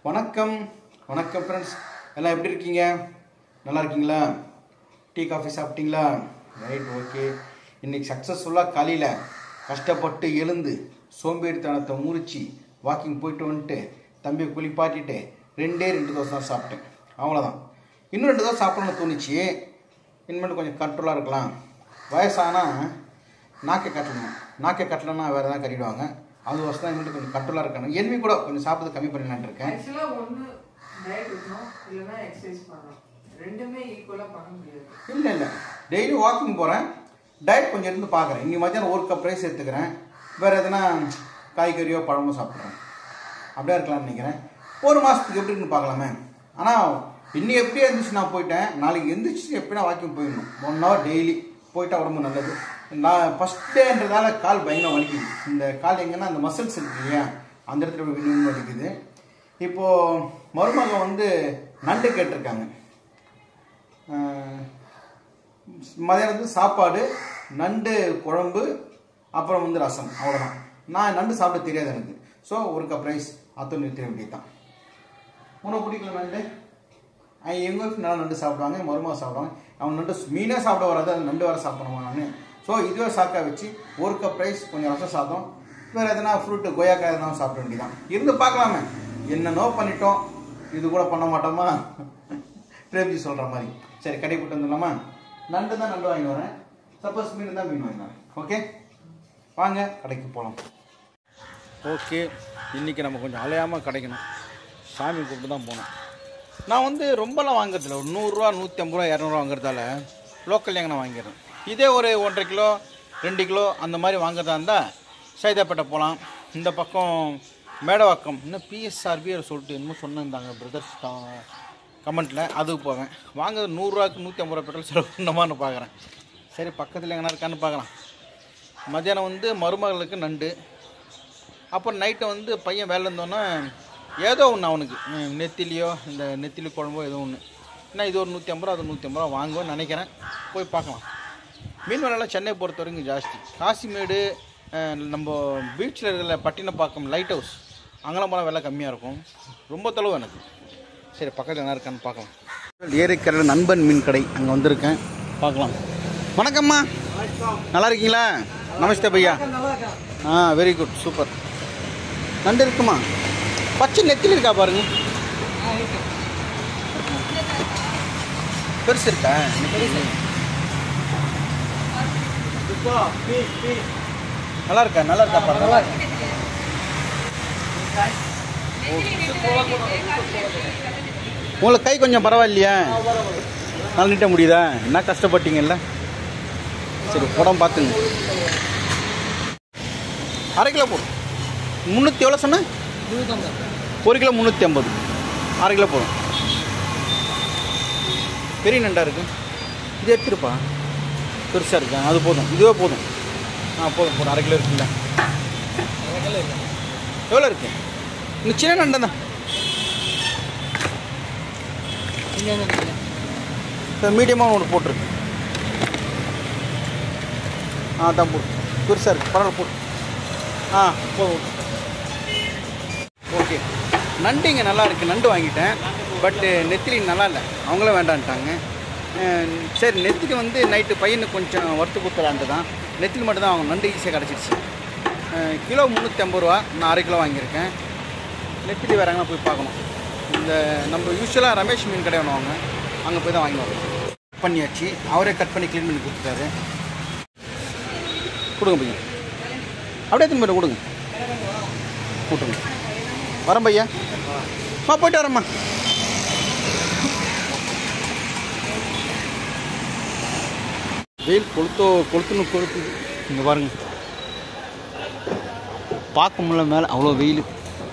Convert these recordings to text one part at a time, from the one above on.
வணக்கம் வணக்கம் ஃப்ரெண்ட்ஸ் எல்லாம் எப்படி இருக்கீங்க நல்லா இருக்கீங்களா டீ காஃபி சாப்பிட்டீங்களா ரைட் ஓகே இன்னைக்கு சக்ஸஸ்ஃபுல்லாக காலையில் கஷ்டப்பட்டு எழுந்து சோம்பேறித்தனத்தை முறிச்சு வாக்கிங் போயிட்டு வந்துட்டு தம்பியை குளிப்பாட்டிட்டு ரெண்டே ரெண்டு தோசை தான் சாப்பிட்டேன் அவ்வளோதான் இன்னும் ரெண்டு தோசை சாப்பிடணும்னு தோணுச்சு இனிமேட்டு கொஞ்சம் கண்ட்ரோலாக இருக்கலாம் வயசானா நாக்கை கட்டணும் நாக்கை கட்டலன்னா வேறு எதாவது கட்டிடுவாங்க அது வருஷம் தான் இனிமேட்டு கொஞ்சம் கண்ட்ரோலாக இருக்கணும் என்வி கூட கொஞ்சம் சாப்பிட்றது கம்மி பண்ணலான்னு இருக்கேன் ஆக்சுவலா ஒண்ணு டயட் இருக்கணும் இல்லைன்னா எக்ஸசைஸ் பண்ணணும் ரெண்டுமே ஈக்குவலா பண்ண முடியாது இல்லை இல்லை டெய்லி வாக்கிங் போகிறேன் டயட் கொஞ்சம் இருந்து பார்க்குறேன் இங்கே மத்தியானம் ஒரு கப் ரைஸ் எடுத்துக்கிறேன் வேறு எதுனா காய்கறியோ பழமோ சாப்பிட்றேன் அப்படியே இருக்கலாம்னு நினைக்கிறேன் ஒரு மாதத்துக்கு எப்படி இருக்குன்னு பார்க்கலாமே ஆனால் இன்னைக்கு எப்படியே இருந்துச்சு நான் போயிட்டேன் நாளைக்கு எந்திரிச்சு எப்படினா வாக்கிங் போயிடணும் ஒன் ஹவர் டெய்லி போயிட்டா உடம்பு நல்லது நான் ஃபஸ்ட் டேன்றதால கால் பயங்கரம் வலிக்குது இந்த கால் எங்கன்னா அந்த மசில்ஸ் இருக்கு இல்லையா அந்த இடத்துல போய் விண்ணு வலிக்குது இப்போது மருமகன் வந்து நண்டு கேட்டிருக்காங்க ஆஹ், மதியானத்துக்கு சாப்பாடு நண்டு குழம்பு அப்புறம் வந்து ரசம் அவ்வளோதான் நான் நண்டு சாப்பிட தெரியாது எனக்கு ஸோ ஒரு கப் ரைஸ் அத்தனை நிறுத்த வேண்டியது தான் உனக்கு பிடிக்கல நண்டு அவன் எங்கள் ஒய்ஃப் நல்லா நண்டு சாப்பிடுவாங்க மருமக சாப்பிடுவாங்க அவன் நண்டு மீனே சாப்பிட வராது அது நண்டு வர சாப்பிடணுமா நான் ஸோ இதுவே சாக்கா வச்சு ஒரு கப் ரைஸ் கொஞ்சம் ரசம் சாதம் வேறு எதனா ஃப்ரூட்டு கொய்யாக்காய் எதனா சாப்பிட வேண்டியதான் இருந்து பார்க்கலாமே என்னென்னோ பண்ணிட்டோம் இது கூட பண்ண மாட்டோமா பிரேம்ஜி சொல்கிற மாதிரி சரி கடை போட்டு வந்துடலாமா நண்டு தான் நண்டு வாங்கி வரேன் சப்போஸ் மீன் தான் மீன் வாங்கி வரேன் ஓகே வாங்க கடைக்கு போகலாம் ஓகே இன்றைக்கி நம்ம கொஞ்சம் அலையாமல் கிடைக்கணும் சாமி கூப்பிட்டு தான் போனோம் நான் வந்து ரொம்பலாம் வாங்குறதில்ல ஒரு நூறுரூவா நூற்றி ஐம்பது ரூபா இரநூறுவா வாங்குறதால லோக்கல் எங்கே நான் வாங்கிடுறேன் இதே ஒரு ஒன்றரை கிலோ ரெண்டு கிலோ அந்த மாதிரி வாங்குறதா இருந்தால் சைதாப்பேட்டை போகலாம் இந்த பக்கம் மேடவாக்கம் இன்னும் பிஎஸ்ஆர்பி சொல்லிட்டு என்னமோ சொன்னிருந்தாங்க பிரதர்ஸ் கமெண்ட்டில் அதுக்கு போவேன் வாங்குறது நூறுரூவாக்கு நூற்றி ஐம்பது ரூபா பெட்ரோல் செலவு பண்ணமான்னு பார்க்குறேன் சரி பக்கத்தில் எங்கன்னா இருக்கான்னு பார்க்கலாம் மத்தியானம் வந்து மருமகளுக்கு நண்டு அப்புறம் நைட்டு வந்து பையன் வேலை இருந்தோன்னே ஏதோ ஒன்று அவனுக்கு ம், நெத்திலியோ இந்த நெத்திலி குழம்போ ஏதோ ஒன்று நான் இது ஒரு நூற்றி ஐம்பது ரூபா அது நூற்றி ஐம்பது ரூபா வாங்குவேன்னு நினைக்கிறேன் போய் பார்க்கலாம் மீன் விலைலாம் சென்னை பொறுத்த வரைக்கும் ஜாஸ்தி காசிமேடு அஹ், நம்ம பீச்சில் இருக்கிற பட்டினப்பாக்கம் லைட் ஹவுஸ் அங்கெல்லாம் போனால் விலை கம்மியாக இருக்கும் ரொம்ப தொலைவு எனக்கு சரி பக்கத்தில் என்ன இருக்கான்னு பார்க்கலாம் ஏரிக்கரையில் நண்பன் மீன் கடை அங்கே வந்திருக்கேன் பார்க்கலாம் வணக்கம்மா நல்லா இருக்கீங்களா நமஸ்தே பையா ஆ வெரி குட் சூப்பர் நண்டு இருக்குமா பச்சை நெத்திலி இருக்கா பாருங்க பெருசு இருக்கா நெத்திலி. நல்லா இருக்கா நல்லா இருக்கா பாருங்க நல்லா இருக்கு உங்களுக்கு கை கொஞ்சம் பரவாயில்லையா நல்லா நீட்ட முடியுதா என்ன கஷ்டப்பட்டீங்கல்ல சரி உடம்பு பார்த்துங்க அரை கிலோ போதும் முந்நூற்றி எவ்வளோ சொன்னேன் ஒரு கிலோ முந்நூற்றி ஐம்பது அரை கிலோ போதும் பெரிய நண்டா இருக்கு இது எடுத்துருப்பா பெருசாக இருக்கு அது போதும் இதுவே போதும் ஆ போதும் போதும் அரை கிலோ இருக்குல்ல எவ்வளோ இருக்கு இந்த சின்ன நண்டை தான் மீடியமாக ஒன்று போட்டிருக்கு ஆ தான் போடு பெருசாக இருக்குது பரவாயில்ல போடு ஆ போதும் ஓகே நண்டு இங்கே நல்லா இருக்குது நண்டு வாங்கிட்டேன் பட்டு நெத்திலி நல்லா இல்லை அவங்களும் வேண்டான்ட்டாங்க அஹ் சரி நெத்திலி வந்து நைட்டு பையனுக்கு கொஞ்சம் வறுத்து கொடுத்துலான்ட்டு தான் நெத்திலி மட்டும் தான் அவங்க நண்டு ஈஸியாக கிடச்சிருச்சு அஹ் கிலோ முந்நூற்றி ஐம்பது ரூபா நான் அரை கிலோ வாங்கியிருக்கேன் நெத்திலி வராங்கன்னா போய் பார்க்கணும் இந்த நம்ம யூஸ்வலாக ரமேஷ் மீன் கடை ஒன்று வாங்க அங்கே போய் தான் வாங்கி வரோம் பண்ணியாச்சு அவரே கட் பண்ணி க்ளீன் பண்ணி கொடுத்துட்டாரு கொடுங்க பையன் அப்படியே திரும்ப கொடுங்க கூட்டுங்க வரேன் பையா ஆ போயிட்டு வரேம்மா வெயில் கொளுத்தோ கொளுத்துன்னு கொளுத்துது இங்கே பாருங்க பார்க்க முடியல மேலே அவ்வளோ வெயில்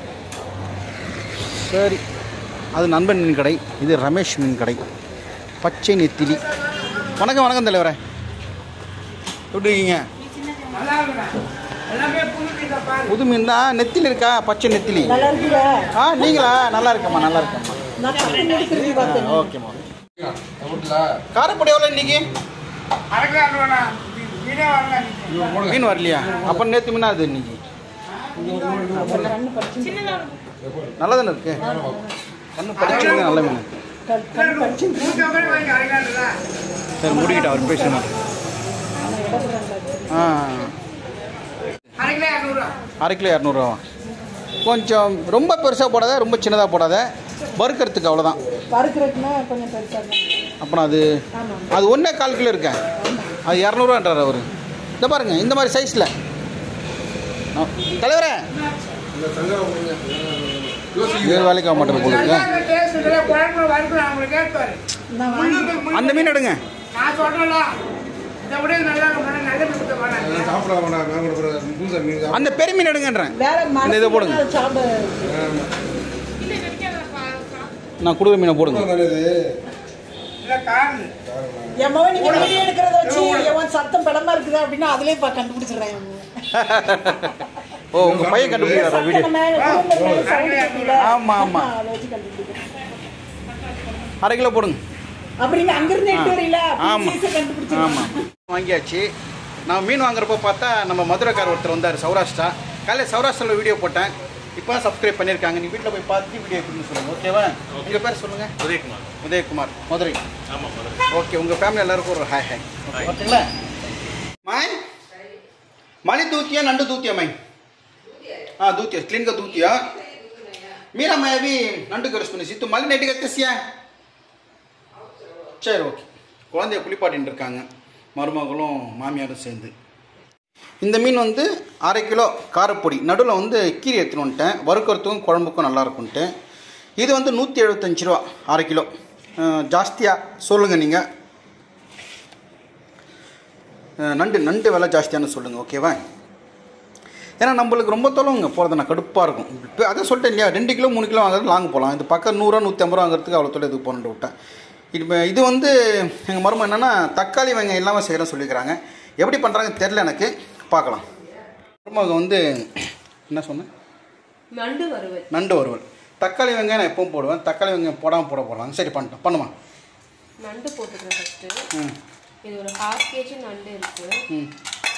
சரி அது நண்பன் மீன் கடை இது ரமேஷ் மீன் கடை பச்சை நெத்திலி வணக்கம் வணக்கம் தலைவரே எப்படி இருக்கீங்க எல்லாமே புது மீனை பாரு புது மீன் தான் நெத்திலி இருக்கா பச்சை நெத்திலி நல்லா இருக்குல்ல ஆ நீங்களா நல்லா இருக்கம்மா நல்லா இருக்கம்மா நான் பக்கம் எடுத்துட்டு பார்த்தேன் ஓகேம்மா காரப்பொடி எவ்வளோ இன்னைக்கு அரைக்கலாம் மீனே வரல இன்னைக்கு. மீன் வரலையா அப்போ நேற்று மீனா அது இன்னைக்கு கண்ணு படிச்சு நல்லா தானே இருக்கு கண்ணு படிச்சிருங்க நல்ல மீன் கண்ணு படிச்சு சரி முடிக்கிட்ட அவர் பேசணும் ஆ அரை கிலோ இரநூறுவா அரை கிலோ இரநூறுவா கொஞ்சம் ரொம்ப பெருசாக போடாத ரொம்ப சின்னதாக போடாத வறுக்கிறதுக்கு அவ்வளோதான் வறுக்கிறதுனா கொஞ்சம் பெருசாக தான் அப்புறம் அது ஆமாம் அது ஒன்றே கால் கிலோ இருக்கேன் அது இரநூறுவான்றார் அவர் இந்த பாருங்க இந்த மாதிரி சைஸில் தலைவரே வேறு வேலைக்கு ஆக மாட்டேன் போல இருக்கு குழம்பு வறுக்கணும் அவங்களுக்கு கேட்பாரு நான் வாங்கி அந்த மீன் எடுங்க நான் சொல்றேன்ல இதை விட நல்லா இருக்கும் நல்ல மீன் வேணாம் சாப்பிட வேண்டாம் நான் கூட புதுசாக மீன் சாப்பிட அந்த பெரிய மீன் எடுங்கன்றேன் வேற இந்த இதை போடுங்க. மனசு சாப்பிட நான் கொடுக்குற மீனை போடுங்க நல்லது இல்லை காரணம் என் மகன் நீங்க வீடியோ எடுக்கிறத வச்சு எவன் சத்தம் படமா இருக்குது அப்படின்னா அதுலயே பா கண்டுபிடிச்சிடுறேன் என் மகன். ஓ உங்கள் பையன் கண்டுபிடிக்கிறாரா வீடியோ சத்தம் மேல room ல மேல sound கேட்குதுல்ல? ஆமா, ஆமா. அதை வச்சு கண்டுபிடிக்கிறேன். அரை கிலோ போடுங்க அப்படிங்க அங்கிருந்து எட்டு வரீங்களா ஆமா. சீசை கண்டுபிடிச்சிருக்கேன் ஆமாம் வாங்கியாச்சு நான் மீன் வாங்குறப்ப பார்த்தா நம்ம மதுரைக்கார் ஒருத்தர் வந்தார் சௌராஷ்டிரா காலையில் சௌராஷ்டிராவில் வீடியோ போட்டேன் இப்போ தான் சப்ஸ்கிரைப் பண்ணியிருக்காங்க நீ வீட்டில் போய் பார்த்து வீடியோ எப்படின்னு சொல்லுங்கள் ஓகேவா உங்கள் பேர் சொல்லுங்கள் உதயகுமார் உதயகுமார் மதுரை ஆமாம் மதுரை ஓகே உங்கள் ஃபேமிலி எல்லாருக்கும் ஒரு ஹாய் ஹாய் ஓகேங்களா माय माली दूतिया नंडू दूतिया मैं हाँ दूतिया क्लीन का दूतिया मेरा मैं अभी नंडू कर उसमें तो माली नेटी करते सिया சரி ஓகே குழந்தைய குளிப்பாட்டின்னு இருக்காங்க மருமகளும் மாமியாரும் சேர்ந்து இந்த மீன் வந்து அரை கிலோ காரப்பொடி நடுவில் வந்து கீரை எடுத்துன்னு வந்துட்டேன் வறுக்கிறதுக்கும் குழம்புக்கும் நல்லா இருக்கும்ன்ட்டு இது வந்து நூற்றி எழுபத்தஞ்சு ரூபா அரை கிலோ அஹ், ஜாஸ்தியாக சொல்லுங்கள் நீங்கள் அஹ் நண்டு நண்டு விலை ஜாஸ்தியானு சொல்லுங்கள் ஓகேவா ஏன்னா நம்மளுக்கு ரொம்ப தொலைவுங்க போகிறது நான் கடுப்பாக இருக்கும் இப்போ அதை சொல்லிட்டேன் இல்லையா ரெண்டு கிலோ மூணு கிலோ வாங்குறது லாங் போகலாம் இது பக்கம் நூறுரூவா நூற்றி ஐம்பது ரூபா வாங்குறதுக்கு அவ்வளோ தொலை இதுக்கு போகணுன்னு விட்டேன் இப்போ இது வந்து எங்கள் மருமம் என்னென்னா தக்காளி வெங்காயம் இல்லாமல் செய்கிறேன்னு சொல்லிக்கிறாங்க எப்படி பண்ணுறாங்க தெரில எனக்கு பார்க்கலாம் மருமக வந்து என்ன சொன்னேன் நண்டு வறுவல் நண்டு வறுவல் தக்காளி வெங்காயம் நான் எப்பவும் போடுவேன் தக்காளி வெங்காயம் போடாமல் போட போடலாம் சரி பண்ணிட்டோம் பண்ணுமா நண்டு போட்டுக்கிறேன் ஃபஸ்ட்டு ம் இது ஒரு ஹாஃப் கேஜி நண்டு இருக்கு ம்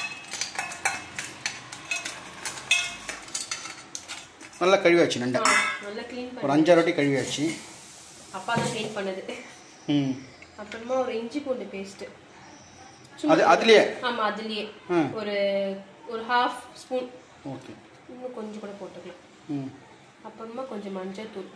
நல்லா கழுவியாச்சு நண்டை ஆ, நல்லா க்ளீன் ஒரு பண்ணி அஞ்சாறு வாட்டி கழுவியாச்சு அப்பா தான் க்ளீன் பண்ணது ம் அப்புறமா ஒரு இஞ்சி பூண்டு பேஸ்ட் அது அதுலேயே ஆமா அதுலயே ம். ஒரு ஒரு ஹாஃப் ஸ்பூன் ஓகே இன்னும் கொஞ்சம் கூட போட்டுக்கலாம் ம் அப்புறமா கொஞ்சம் மஞ்சள் தூள்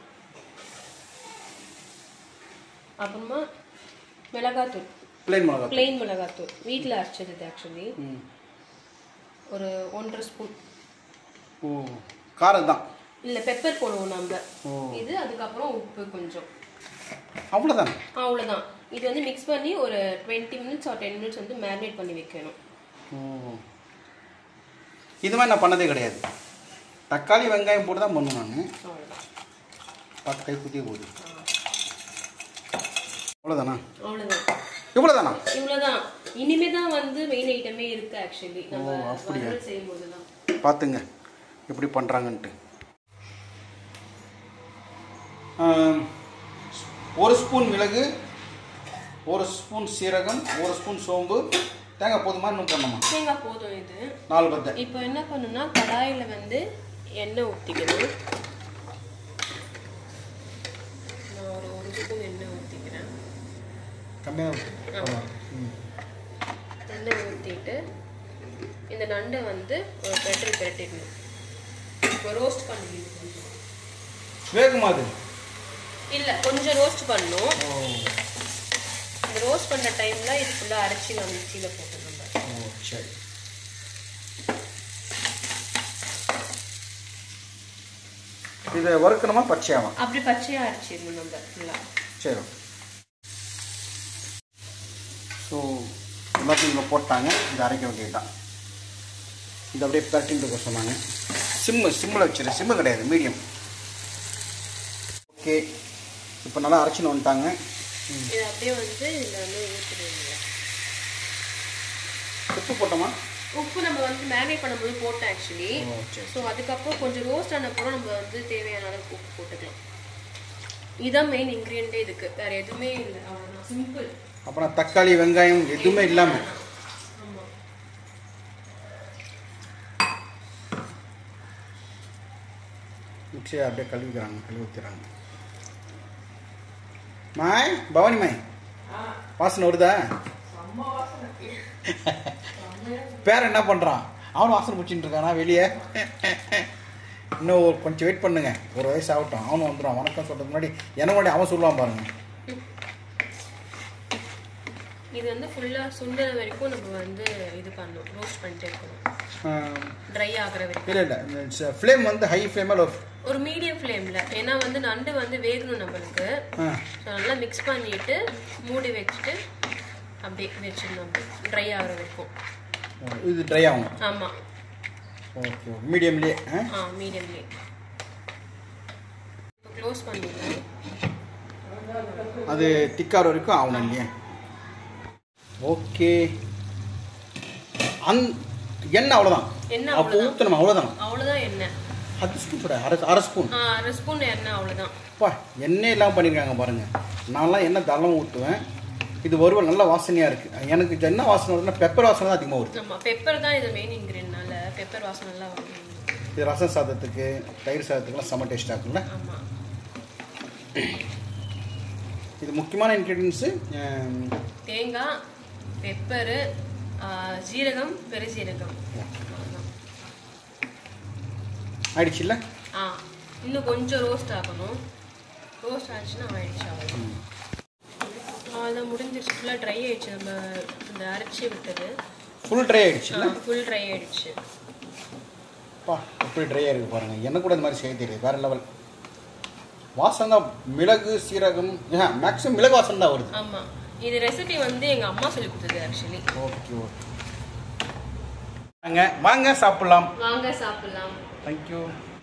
அப்புறமா மிளகாத்தூள் பிளைன் மிளகா பிளெயின் மிளகாத்தூள் வீட்டில் அரைச்சது இது ஆக்சுவலி ம் ஒரு ஒன்றரை ஸ்பூன் ஓ காரம் தான் இல்லை பெப்பர் போடுவோம் நம்ம ஓ. இது அதுக்கப்புறம் உப்பு கொஞ்சம் அவ்வளோதான் அவ்வளோதான் இது வந்து மிக்ஸ் பண்ணி ஒரு twenty minutes or ten minutes வந்து மேரினேட் பண்ணி வைக்கணும் ஓ இது மாதிரி நான் பண்ணதே கிடையாது தக்காளி வெங்காயம் போட்டு தான் பண்ணுவேன் நான் அவ்வளோதான் பார்த்து கை குத்தியே போகுது அவ்வளோதானா அவ்வளோதான் இவ்வளோதானா இவ்வளோதான் இனிமே தான் வந்து மெயின் ஐட்டமே இருக்கு ஆக்சுவலி நம்ம ஓ, அப்படியா? வறுவல் செய்யும்போது தான் பார்த்துங்க எப்படி பண்ணுறாங்கன்ட்டு ஆம், ஒரு ஸ்பூன் மிளகு ஒரு ஸ்பூன் சீரகம் ஒரு ஸ்பூன் சோம்பு தேங்காய் போதுமா இன்னும் பண்ணணுமா தேங்காய் போதும் இது நாலு பத்தை இப்போ என்ன பண்ணுன்னா கடாயில் வந்து எண்ணெய் ஊற்றிக்கணும் நான் ஒரு ஒரு ஸ்பூன் எண்ணெய் ஊற்றிக்கிறேன் கம்மியாக எண்ணெய் ஊற்றிட்டு இந்த நண்டை வந்து ஒரு பெரட்டு பெரட்டிடணும் இப்போ ரோஸ்ட் பண்ணிக்கணும் கொஞ்சம் வேகுமா அது இல்லை கொஞ்சம் ரோஸ்ட் பண்ணணும் இந்த ரோஸ்ட் பண்ண டைமில் இது ஃபுல்லாக அரைச்சி நம்ம மிக்சியில் போட்டு நம்ம ஓ சரி இதை வறுக்கணுமா பச்சையாவா அப்படி பச்சையாக அரைச்சிடணும் நம்ம ஃபுல்லாக சரி ஸோ எல்லாத்தையும் இங்கே போட்டாங்க இதை அரைக்க வேண்டியதுதான் இது அப்படியே பிரட்டின்னு இருக்க சொன்னாங்க சிம்மு சிம்மில் வச்சிரு சிம்மு கிடையாது மீடியம் ஓகே இப்போ நல்லா அரைச்சின்னு வந்துட்டாங்க இது அப்படியே வந்து இதில் வந்து ஊற்றிடுவீங்க உப்பு போட்டோமா உப்பு நம்ம வந்து மேரினேட் பண்ணும்போது போட்டோம் ஆக்சுவலி ஓ, சரி. ஸோ அதுக்கப்புறம் கொஞ்சம் ரோஸ்ட் ஆனப்புறம் நம்ம வந்து தேவையான அளவுக்கு உப்பு போட்டுக்கலாம் இதுதான் மெயின் இன்க்ரீடியண்டே இதுக்கு வேற எதுவுமே இல்லை அவ்வளோதான் சிம்பிள் அப்புறம் தக்காளி வெங்காயம் எதுவுமே இல்லாமல் ஆமாம் சரி அப்படியே கழுவிக்கிறாங்க கழுவி ஊற்றுறாங்க மாய் பவானி மாய் வாசனை வருதா செம்ம வாசனை பேர் என்ன பண்ணுறான் அவனும் வாசனை பிடிச்சிட்டு இருக்கானா வெளியே இன்னும் ஒரு கொஞ்சம் வெயிட் பண்ணுங்க ஒரு வயசு ஆகட்டும் அவனும் வந்துடுவான் வணக்கம் சொல்கிறதுக்கு முன்னாடி என்ன முன்னாடி அவன் சொல்லுவான் பாருங்க இது வந்து ஃபுல்லா சுண்டற வரைக்கும் நம்ம வந்து இது பண்ணணும் ரோஸ்ட் பண்ணிட்டே இருக்கணும் ட்ரை ஆகுற வரைக்கும் இல்லை இல்லை ஃப்ளேம் வந்து ஹை ஃப்ளேமாக லோ ஒரு மீடியம் ஃப்ளேம்ல ஏன்னா வந்து நண்டு வந்து வேகணும் நம்மளுக்கு ஆ ஸோ நல்லா மிக்ஸ் பண்ணிட்டு மூடி வச்சுட்டு அப்படியே வச்சிடணும் அப்படியே ட்ரை ஆகுற வரைக்கும் இது ட்ரை ஆகும் ஆமா ஓகே மீடியம்லேயே ஆ ஆ மீடியம்லேயே இப்போ க்ளோஸ் பண்ணிடலாம் அது திக்கார வரைக்கும் ஆகணும் இல்லையா ஓகே அந் எண்ணெய் அவ்வளோதான் எண்ணெய் அப்போ அவ்வளவுதான். ஊற்றணும் அவ்வளோதான் அவ்வளோதான் எண்ணெய் அது ஸ்பூன் கூட அரை அரை ஸ்பூன் ஆ அரை ஸ்பூன் எண்ணெய் அவ்வளோதான் அப்பா எண்ணெய் இல்லாமல் பண்ணியிருக்காங்க பாருங்கள் நான்லாம் எண்ணெய் தளம் ஊற்றுவேன் இது வறுவல் நல்ல வாசனையாக இருக்குது எனக்கு என்ன வாசனை வருதுன்னா பெப்பர் வாசனை தான் அதிகமாக வருது ஆமா பெப்பர் தான் இது மெயின் இன்கிரியன்ட்னால பெப்பர் வாசனை நல்லா வரும் இது ரசம் சாதத்துக்கு தயிர் சாதத்துக்குலாம் செம்ம டேஸ்ட்டாக இருக்குல்ல ஆமா இது முக்கியமான இன்க்ரீடியன்ஸு தேங்காய் பெப்பரு ஜீரகம் பெருஜீரகம் அவ்வளவுதான். ஆயிடுச்சுல்ல ஆ இன்னும் கொஞ்சம் ரோஸ்ட் ஆகணும் ரோஸ்ட் ஆச்சுன்னா ஆயிடுச்சு அவ்வளோதான் அவ்வளோதான் முடிஞ்சிருச்சு ஃபுல்லாக ட்ரை ஆயிடுச்சு நம்ம இந்த அரைச்சி விட்டது ஃபுல் ட்ரை ஆயிடுச்சுல்ல ஃபுல் ட்ரை ஆயிடுச்சு அப்பா எப்படி ட்ரையாக இருக்குது பாருங்கள் எனக்கு கூட இந்த மாதிரி செய்ய தெரியாது வேறு லெவல் வாசம் தான் மிளகு சீரகம் மேக்ஸிமம் மிளகு வாசம் தான் வருது ஆமா இது ரெசிபி வந்து எங்க அம்மா சொல்லி கொடுத்தது ஆக்சுவலி ஓகே ஓகே வாங்க வாங்க சாப்பிட்லாம் வாங்க சாப்பிடலாம் தேங்க்யூ